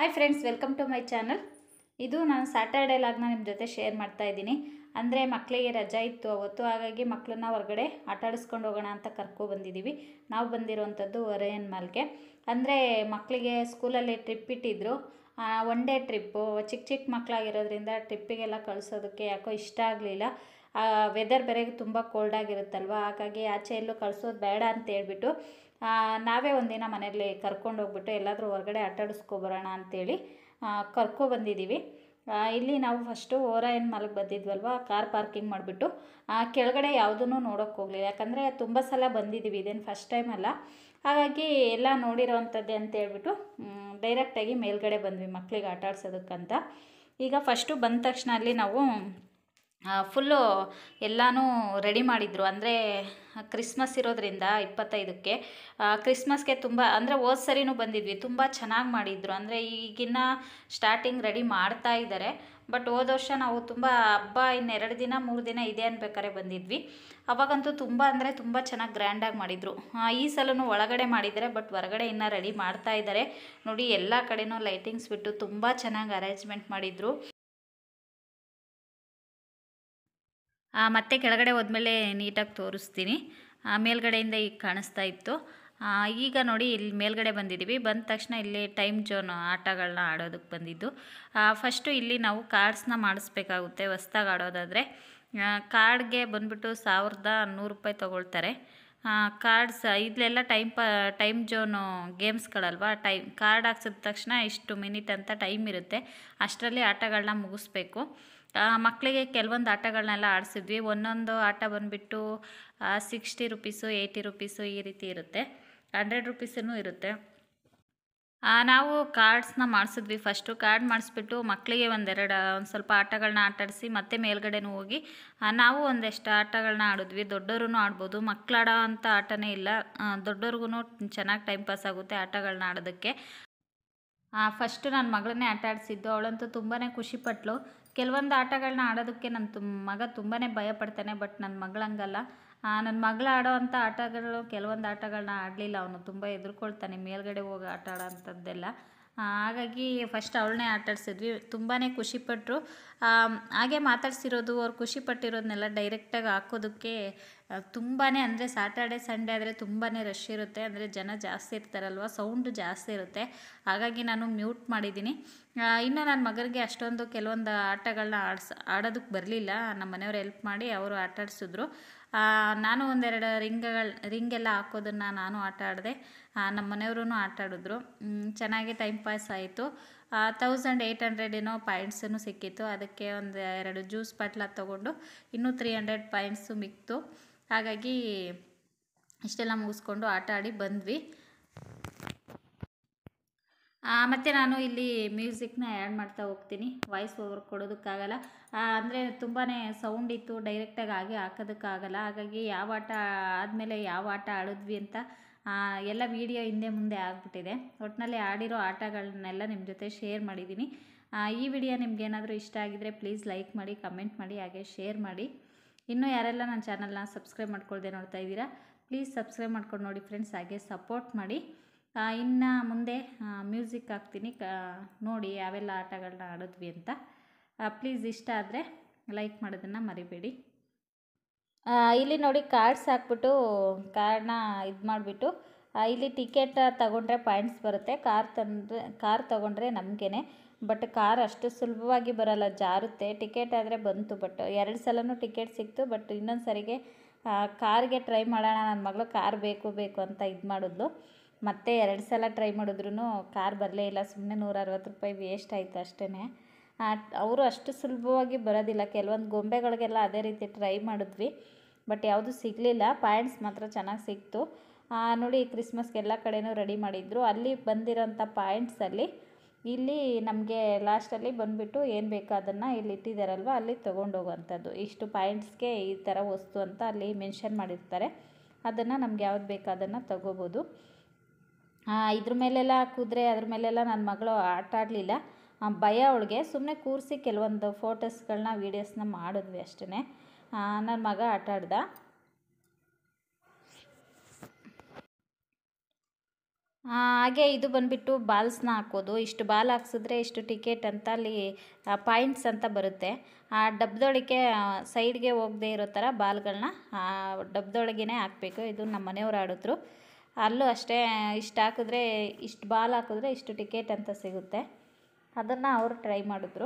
hi friends welcome to my channel ಇದು ನಾನು Saturday ಲಾಗ್ನ ನಿಮ್ಮ ಜೊತೆ ಶೇರ್ ಮಾಡ್ತಾ ಇದ್ದೀನಿ ಅಂದರೆ ಮಕ್ಕಳಿಗೆ ರಜಾ ಇತ್ತು ಅವತ್ತು ಹಾಗಾಗಿ ಮಕ್ಕಳನ್ನ ಹೊರಗಡೆ ಆಟ ಆಡಿಸ್ಕೊಂಡು ಹೋಗೋಣ ಅಂತ ಕರ್ಕೊ ಬಂದಿದ್ದೀವಿ ನಾವು ಬಂದಿರೋವಂಥದ್ದು ಒರೆಯನ್ ಮಾಲ್ಗೆ ಅಂದರೆ ಮಕ್ಕಳಿಗೆ ಸ್ಕೂಲಲ್ಲಿ ಟ್ರಿಪ್ ಇಟ್ಟಿದ್ರು ಒನ್ ಡೇ ಟ್ರಿಪ್ಪು ಚಿಕ್ಕ ಚಿಕ್ಕ ಮಕ್ಕಳಾಗಿರೋದ್ರಿಂದ ಟ್ರಿಪ್ಪಿಗೆಲ್ಲ ಕಳಿಸೋದಕ್ಕೆ ಯಾಕೋ ಇಷ್ಟ ಆಗಲಿಲ್ಲ ವೆದರ್ ಬೇರೆ ತುಂಬ ಕೋಲ್ಡ್ ಆಗಿರುತ್ತಲ್ವ ಹಾಗಾಗಿ ಆಚೆ ಎಲ್ಲೂ ಕಳಿಸೋದು ಬೇಡ ಅಂತ ಹೇಳ್ಬಿಟ್ಟು ಆ, ನಾವೇ ಒಂದಿನ ಮನೆಯಲ್ಲಿ ಕರ್ಕೊಂಡು ಹೋಗ್ಬಿಟ್ಟು ಎಲ್ಲಾದರೂ ಹೊರಗಡೆ ಆಟ ಆಡಿಸ್ಕೊಬರೋಣ ಅಂತೇಳಿ ಕರ್ಕೊ ಬಂದಿದ್ದೀವಿ ಆ, ಇಲ್ಲಿ ನಾವು ಫಸ್ಟು ಓರಾಯನ್ ಮಾಲ್ಗೆ ಬಂದಿದ್ವಲ್ವ ಕಾರ್ ಪಾರ್ಕಿಂಗ್ ಮಾಡಿಬಿಟ್ಟು ಕೆಳಗಡೆ ಯಾವುದೂ ನೋಡೋಕ್ಕೆ ಹೋಗಲಿಲ್ಲ ಯಾಕಂದರೆ ತುಂಬ ಸಲ ಬಂದಿದ್ದೀವಿ ಇದೇನು ಫಸ್ಟ್ ಟೈಮ್ ಅಲ್ಲ ಹಾಗಾಗಿ ಎಲ್ಲ ನೋಡಿರೋವಂಥದ್ದೇ ಅಂತ ಹೇಳ್ಬಿಟ್ಟು ಡೈರೆಕ್ಟಾಗಿ ಮೇಲ್ಗಡೆ ಬಂದ್ವಿ ಮಕ್ಕಳಿಗೆ ಆಟ ಆಡ್ಸೋದಕ್ಕಂತ ಈಗ ಫಸ್ಟು ಬಂದ ತಕ್ಷಣ ಅಲ್ಲಿ ನಾವು ಫುಲ್ಲು ಎಲ್ಲನೂ ರೆಡಿ ಮಾಡಿದರು ಅಂದರೆ ಕ್ರಿಸ್ಮಸ್ ಇರೋದ್ರಿಂದ ಇಪ್ಪತ್ತೈದಕ್ಕೆ ಆ, ಕ್ರಿಸ್ಮಸ್ಗೆ ತುಂಬ ಅಂದರೆ ಹೋದ ಸರಿನೂ ಬಂದಿದ್ವಿ ತುಂಬ ಚೆನ್ನಾಗಿ ಮಾಡಿದರು ಅಂದರೆ ಈಗಿನ್ನ ಸ್ಟಾರ್ಟಿಂಗ್ ರೆಡಿ ಮಾಡ್ತಾ ಇದ್ದಾರೆ ಬಟ್ ಹೋದ ವರ್ಷ ನಾವು ತುಂಬ ಹಬ್ಬ ಇನ್ನೆರಡು ದಿನ ಮೂರು ದಿನ ಇದೆ ಅನ್ಬೇಕಾರೆ ಬಂದಿದ್ವಿ ಅವಾಗಂತೂ ತುಂಬ ಅಂದರೆ ತುಂಬ ಚೆನ್ನಾಗಿ ಗ್ರ್ಯಾಂಡಾಗಿ ಮಾಡಿದರು ಈ ಸಲನೂ ಒಳಗಡೆ ಮಾಡಿದ್ದಾರೆ ಬಟ್ ಹೊರಗಡೆ ಇನ್ನೂ ರೆಡಿ ಮಾಡ್ತಾ ಇದ್ದಾರೆ ನೋಡಿ ಎಲ್ಲ ಕಡೆನೂ ಲೈಟಿಂಗ್ಸ್ ಬಿಟ್ಟು ತುಂಬ ಚೆನ್ನಾಗಿ ಅರೇಂಜ್ಮೆಂಟ್ ಮಾಡಿದರು ಆ, ಮತ್ತೆ ಕೆಳಗಡೆ ಹೋದ್ಮೇಲೆ ನೀಟಾಗಿ ತೋರಿಸ್ತೀನಿ ಆ, ಮೇಲ್ಗಡೆಯಿಂದ ಈಗ ಕಾಣಿಸ್ತಾ ಇತ್ತು ಆ, ಈಗ ನೋಡಿ ಇಲ್ಲಿ ಮೇಲ್ಗಡೆ ಬಂದಿದ್ದೀವಿ ಬಂದ ತಕ್ಷಣ ಇಲ್ಲಿ ಟೈಮ್ ಜೋನ್ ಆಟಗಳನ್ನ ಆಡೋದಕ್ಕೆ ಬಂದಿದ್ದು ಫಸ್ಟು ಇಲ್ಲಿ ನಾವು ಕಾರ್ಡ್ಸ್ನ ಮಾಡಿಸ್ಬೇಕಾಗುತ್ತೆ ಹೊಸ್ದಾಗಿ ಆಡೋದಾದರೆ ಕಾರ್ಡ್ಗೆ ಬಂದ್ಬಿಟ್ಟು ಸಾವಿರದ ನೂರು ರೂಪಾಯಿ ತೊಗೊಳ್ತಾರೆ ಕಾರ್ಡ್ಸ್ ಇಲ್ಲೆಲ್ಲ ಟೈಮ್ ಪ ಟೈಮ್ ಜೋನು ಗೇಮ್ಸ್ಗಳಲ್ವ ಟೈಮ್ ಕಾರ್ಡ್ ಹಾಕ್ಸಿದ ತಕ್ಷಣ ಇಷ್ಟು ಮಿನಿಟ್ ಅಂತ ಟೈಮ್ ಇರುತ್ತೆ ಅಷ್ಟರಲ್ಲಿ ಆಟಗಳನ್ನ ಮುಗಿಸ್ಬೇಕು ಆ, ಮಕ್ಕಳಿಗೆ ಕೆಲವೊಂದು ಆಟಗಳನ್ನೆಲ್ಲ ಆಡಿಸಿದ್ವಿ ಒಂದೊಂದು ಆಟ ಬಂದುಬಿಟ್ಟು ಸಿಕ್ಸ್ಟಿ ರುಪೀಸು ಏಯ್ಟಿ ರುಪೀಸು ಈ ರೀತಿ ಇರುತ್ತೆ ಹಂಡ್ರೆಡ್ ರುಪೀಸೂ ಇರುತ್ತೆ ಆ, ನಾವು ಕಾರ್ಡ್ಸ್ನ ಮಾಡಿಸಿದ್ವಿ ಫಸ್ಟು ಕಾರ್ಡ್ ಮಾಡಿಸ್ಬಿಟ್ಟು ಮಕ್ಕಳಿಗೆ ಒಂದೆರಡು ಒಂದು ಸ್ವಲ್ಪ ಆಟಗಳನ್ನ ಆಟಾಡಿಸಿ ಮತ್ತೆ ಮೇಲ್ಗಡೆನೂ ಹೋಗಿ ಆ, ನಾವು ಒಂದಷ್ಟು ಆಟಗಳನ್ನ ಆಡಿದ್ವಿ ದೊಡ್ಡವರು ಆಡ್ಬೋದು ಮಕ್ಳು ಆಡೋ ಅಂಥ ಆಟನೇ ಇಲ್ಲ ದೊಡ್ಡವ್ರಿಗೂ ಚೆನ್ನಾಗಿ ಟೈಮ್ ಪಾಸ್ ಆಗುತ್ತೆ ಆಟಗಳನ್ನ ಆಡೋದಕ್ಕೆ ಫಸ್ಟು ನನ್ನ ಮಗಳನ್ನೇ ಆಟ ಆಡಿಸಿದ್ದು ಅವಳಂತೂ ತುಂಬಾ ಖುಷಿಪಟ್ಲು ಕೆಲವೊಂದು ಆಟಗಳನ್ನ ಆಡೋದಕ್ಕೆ ನನ್ನ ತುಂಬ ಮಗ ತುಂಬಾ ಭಯ ಪಡ್ತಾನೆ ಬಟ್ ನನ್ನ ಮಗಳಂಗಲ್ಲ ನನ್ನ ಮಗಳು ಆಡೋ ಅಂಥ ಆಟಗಳು ಕೆಲವೊಂದು ಆಟಗಳನ್ನ ಆಡಲಿಲ್ಲ ಅವನು ತುಂಬ ಹೆದರ್ಕೊಳ್ತಾನೆ ಮೇಲ್ಗಡೆ ಹೋಗಿ ಆಟ ಆಡೋ ಅಂಥದ್ದೆಲ್ಲ ಆ, ಹಾಗಾಗಿ ಫಸ್ಟ್ ಅವಳನ್ನೇ ಆಟಾಡ್ಸಿದ್ವಿ ತುಂಬಾ ಖುಷಿಪಟ್ಟರು ಹಾಗೆ ಮಾತಾಡ್ಸಿರೋದು ಅವ್ರು ಖುಷಿಪಟ್ಟಿರೋದನ್ನೆಲ್ಲ ಡೈರೆಕ್ಟಾಗಿ ಹಾಕೋದಕ್ಕೆ ತುಂಬಾ ಅಂದರೆ ಸ್ಯಾಟರ್ಡೆ ಸಂಡೇ ಆದರೆ ತುಂಬಾ ರಶ್ ಇರುತ್ತೆ ಅಂದರೆ ಜನ ಜಾಸ್ತಿ ಇರ್ತಾರಲ್ವ ಸೌಂಡ್ ಜಾಸ್ತಿ ಇರುತ್ತೆ ಹಾಗಾಗಿ ನಾನು ಮ್ಯೂಟ್ ಮಾಡಿದ್ದೀನಿ ಆ, ಇನ್ನು ನನ್ನ ಮಗನಿಗೆ ಅಷ್ಟೊಂದು ಕೆಲವೊಂದು ಆಟಗಳನ್ನ ಆಡ್ಸ್ ಆಡೋದಕ್ಕೆ ಬರಲಿಲ್ಲ ನಮ್ಮ ಮನೆಯವ್ರು ಹೆಲ್ಪ್ ಮಾಡಿ ಅವರು ಆಟ ಆಡಿಸಿದ್ರು ನಾನು ಒಂದೆರಡು ರಿಂಗ್ಗಳು ರಿಂಗೆಲ್ಲ ಹಾಕೋದನ್ನು ನಾನು ಆಟ ಆಡಿದೆ ನಮ್ಮ ಮನೆಯವರು ಆಟ ಆಡಿದ್ರು ಮ್, ಚೆನ್ನಾಗಿ ಟೈಮ್ ಪಾಸ್ ಆಯಿತು ತೌಸಂಡ್ ಏಯ್ಟ್ ಹಂಡ್ರೆಡ್ ಏನೋ ಪಾಯಿಂಟ್ಸನ್ನು ಸಿಕ್ಕಿತ್ತು ಅದಕ್ಕೆ ಒಂದು ಎರಡು ಜ್ಯೂಸ್ ಬಾಟ್ಲ ತೊಗೊಂಡು ಇನ್ನೂ ತ್ರೀ ಹಂಡ್ರೆಡ್ ಪಾಯಿಂಟ್ಸು ಮಿಕ್ತು ಹಾಗಾಗಿ ಇಷ್ಟೆಲ್ಲ ಮುಗಿಸ್ಕೊಂಡು ಆಟ ಆಡಿ ಬಂದ್ವಿ ಮತ್ತು ನಾನು ಇಲ್ಲಿ ಮ್ಯೂಸಿಕ್ನ ಆ್ಯಡ್ ಮಾಡ್ತಾ ಹೋಗ್ತೀನಿ ವಾಯ್ಸ್ ಓವರ್ ಕೊಡೋದಕ್ಕಾಗಲ್ಲ ಅಂದರೆ ತುಂಬಾ ಸೌಂಡ್ ಇತ್ತು ಡೈರೆಕ್ಟಾಗಿ ಹಾಗೆ ಹಾಕೋದಕ್ಕಾಗಲ್ಲ ಹಾಗಾಗಿ ಯಾವ ಆಟ ಆದಮೇಲೆ ಯಾವ ಆಟ ಆಡಿದ್ವಿ ಅಂತ ಆ, ಎಲ್ಲ ವೀಡಿಯೋ ಹಿಂದೆ ಮುಂದೆ ಆಗಿಬಿಟ್ಟಿದೆ ಒಟ್ಟಿನಲ್ಲಿ ಆಡಿರೋ ಆಟಗಳನ್ನೆಲ್ಲ ನಿಮ್ಮ ಜೊತೆ ಶೇರ್ ಮಾಡಿದ್ದೀನಿ ಆ, ಈ ವಿಡಿಯೋ ನಿಮ್ಗೇನಾದರೂ ಇಷ್ಟ ಆಗಿದರೆ ಪ್ಲೀಸ್ ಲೈಕ್ ಮಾಡಿ ಕಮೆಂಟ್ ಮಾಡಿ ಹಾಗೆ ಶೇರ್ ಮಾಡಿ ಇನ್ನೂ ಯಾರೆಲ್ಲ ನನ್ನ ಚಾನಲ್ನ ಸಬ್ಸ್ಕ್ರೈಬ್ ಮಾಡ್ಕೊಳ್ದೆ ನೋಡ್ತಾ ಇದ್ದೀರಾ ಪ್ಲೀಸ್ ಸಬ್ಸ್ಕ್ರೈಬ್ ಮಾಡ್ಕೊಂಡು ನೋಡಿ ಫ್ರೆಂಡ್ಸ್ ಹಾಗೆ ಸಪೋರ್ಟ್ ಮಾಡಿ ಇನ್ನು ಮುಂದೆ ಮ್ಯೂಸಿಕ್ ಹಾಕ್ತೀನಿ ಕ ನೋಡಿ ಯಾವೆಲ್ಲ ಆಟಗಳನ್ನ ಆಡಿದ್ವಿ ಅಂತ ಪ್ಲೀಸ್ ಇಷ್ಟ ಆದರೆ ಲೈಕ್ ಮಾಡೋದನ್ನು ಮರಿಬೇಡಿ ಆ, ಇಲ್ಲಿ ನೋಡಿ ಕಾರ್ಡ್ಸ್ ಹಾಕ್ಬಿಟ್ಟು ಕಾರ್ಡ್ನ ಇದು ಮಾಡಿಬಿಟ್ಟು ಇಲ್ಲಿ ಟಿಕೆಟ್ ತಗೊಂಡ್ರೆ ಪಾಯಿಂಟ್ಸ್ ಬರುತ್ತೆ ಕಾರ್ ತಂದರೆ ಕಾರ್ ತಗೊಂಡ್ರೆ ನಮಗೇನೆ ಬಟ್ ಕಾರ್ ಅಷ್ಟು ಸುಲಭವಾಗಿ ಬರಲ್ಲ ಜಾರುತ್ತೆ ಟಿಕೆಟ್ ಆದರೆ ಬಂತು ಬಟ್ ಎರಡು ಸಲನೂ ಟಿಕೆಟ್ ಸಿಕ್ತು ಬಟ್ ಇನ್ನೊಂದು ಸರಿಗೆ ಕಾರ್ಗೆ ಟ್ರೈ ಮಾಡೋಣ ನನ್ನ ಮಗಳು ಕಾರ್ ಬೇಕು ಬೇಕು ಅಂತ ಇದು ಮಾಡಿದ್ಲು ಮತ್ತೆ ಎರಡು ಸಲ ಟ್ರೈ ಮಾಡಿದ್ರು ಕಾರ್ ಬರಲೇ ಇಲ್ಲ ಸುಮ್ಮನೆ ನೂರ ಅರವತ್ತು ರೂಪಾಯಿ ವೇಸ್ಟ್ ಆಯಿತು ಅಷ್ಟೇ ಅವರು ಅಷ್ಟು ಸುಲಭವಾಗಿ ಬರೋದಿಲ್ಲ ಕೆಲವೊಂದು ಗೊಂಬೆಗಳಿಗೆಲ್ಲ ಅದೇ ರೀತಿ ಟ್ರೈ ಮಾಡಿದ್ವಿ ಬಟ್ ಯಾವುದು ಸಿಗಲಿಲ್ಲ ಪಾಯಿಂಟ್ಸ್ ಮಾತ್ರ ಚೆನ್ನಾಗಿ ಸಿಕ್ತು ಆ, ನೋಡಿ ಕ್ರಿಸ್ಮಸ್ಗೆ ಎಲ್ಲ ಕಡೆನೂ ರೆಡಿ ಮಾಡಿದ್ರು ಅಲ್ಲಿ ಬಂದಿರೋಂಥ ಪಾಯಿಂಟ್ಸಲ್ಲಿ ಇಲ್ಲಿ ನಮಗೆ ಲಾಸ್ಟಲ್ಲಿ ಬಂದುಬಿಟ್ಟು ಏನು ಬೇಕೋ ಅದನ್ನು ಇಲ್ಲಿ ಇಟ್ಟಿದ್ದಾರಲ್ವ ಅಲ್ಲಿ ತೊಗೊಂಡೋಗುವಂಥದ್ದು ಇಷ್ಟು ಪಾಯಿಂಟ್ಸ್ಗೆ ಈ ಥರ ವಸ್ತು ಅಂತ ಅಲ್ಲಿ ಮೆನ್ಷನ್ ಮಾಡಿರ್ತಾರೆ ಅದನ್ನು ನಮ್ಗೆ ಯಾವ್ದು ಬೇಕೋ ಅದನ್ನು ತಗೋಬೋದು ಆ, ಇದ್ರ ಮೇಲೆಲ್ಲ ಕುದುರೆ ಅದ್ರ ಮೇಲೆಲ್ಲ ನನ್ನ ಮಗಳು ಆಟ ಆಡಲಿಲ್ಲ ಭಯ ಅವಳಿಗೆ ಸುಮ್ಮನೆ ಕೂರಿಸಿ ಕೆಲವೊಂದು ಫೋಟೋಸ್ಗಳನ್ನ ವೀಡಿಯೋಸ್ನ ಮಾಡಿದ್ವಿ ಅಷ್ಟೇ ನನ್ನ ಮಗ ಆಟ ಆಡ್ದ ಆ, ಹಾಗೆ ಇದು ಬಂದುಬಿಟ್ಟು ಬಾಲ್ಸ್ನ ಹಾಕೋದು ಇಷ್ಟು ಬಾಲ್ ಹಾಕ್ಸಿದ್ರೆ ಇಷ್ಟು ಟಿಕೆಟ್ ಅಂತ ಅಲ್ಲಿ ಪಾಯಿಂಟ್ಸ್ ಅಂತ ಬರುತ್ತೆ ಆ ಡಬ್ಬದೊಳಗೆ ಸೈಡ್ಗೆ ಹೋಗದೆ ಇರೋ ಥರ ಬಾಲ್ಗಳನ್ನ ಆ ಡಬ್ಬದೊಳಗೇ ಹಾಕಬೇಕು ಇದು ನಮ್ಮ ಮನೆಯವ್ರು ಆಡಿದ್ರು ಅಲ್ಲೂ ಅಷ್ಟೇ ಇಷ್ಟು ಹಾಕಿದ್ರೆ ಇಷ್ಟು ಬಾಲ್ ಹಾಕಿದ್ರೆ ಇಷ್ಟು ಟಿಕೆಟ್ ಅಂತ ಸಿಗುತ್ತೆ ಅದನ್ನು ಅವರು ಟ್ರೈ ಮಾಡಿದ್ರು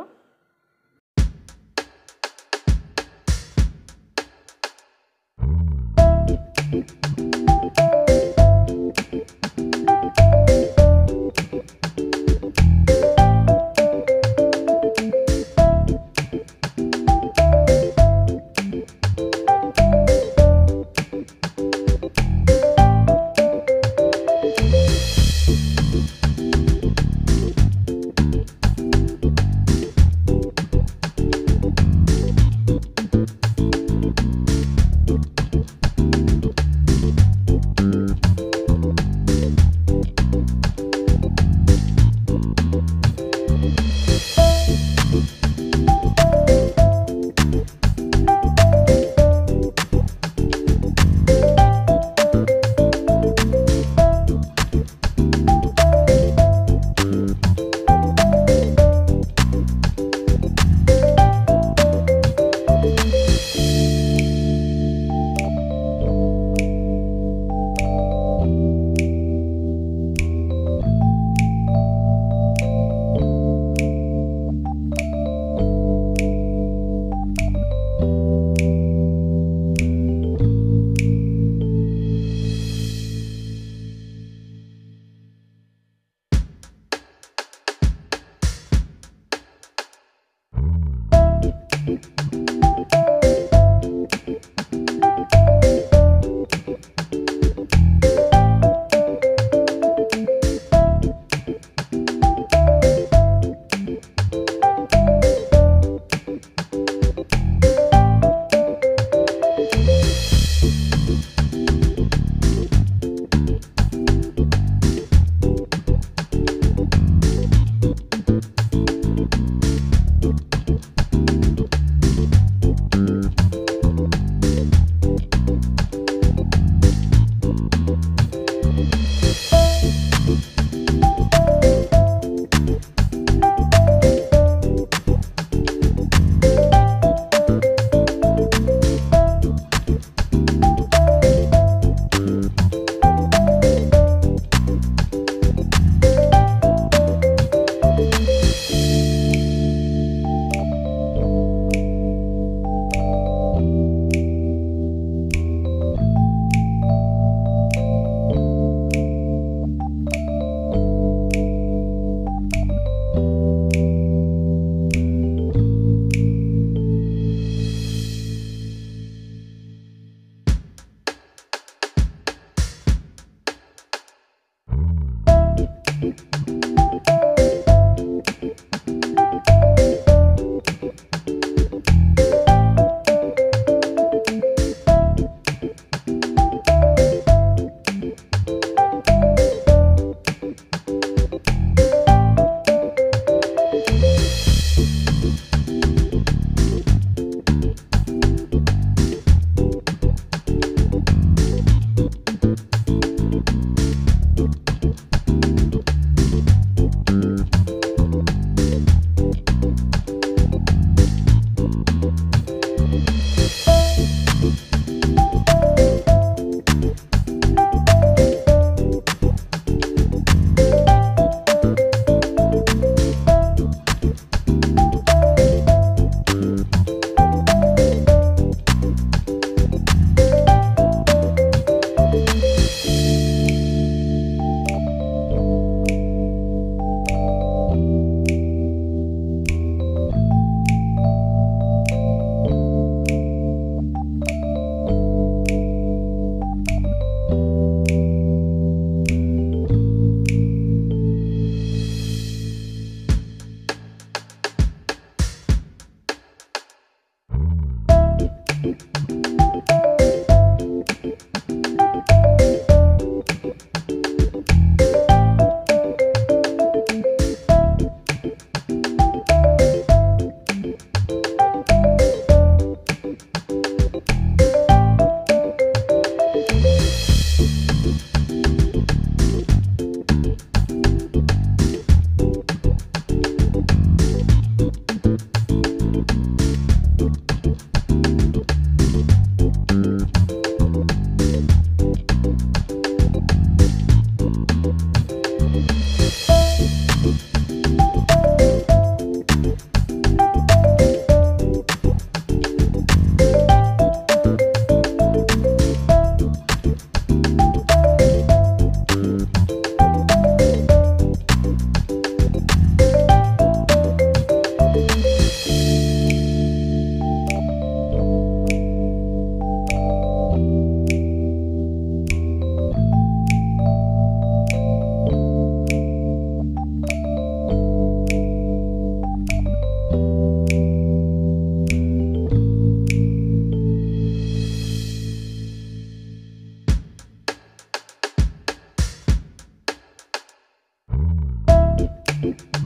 Thank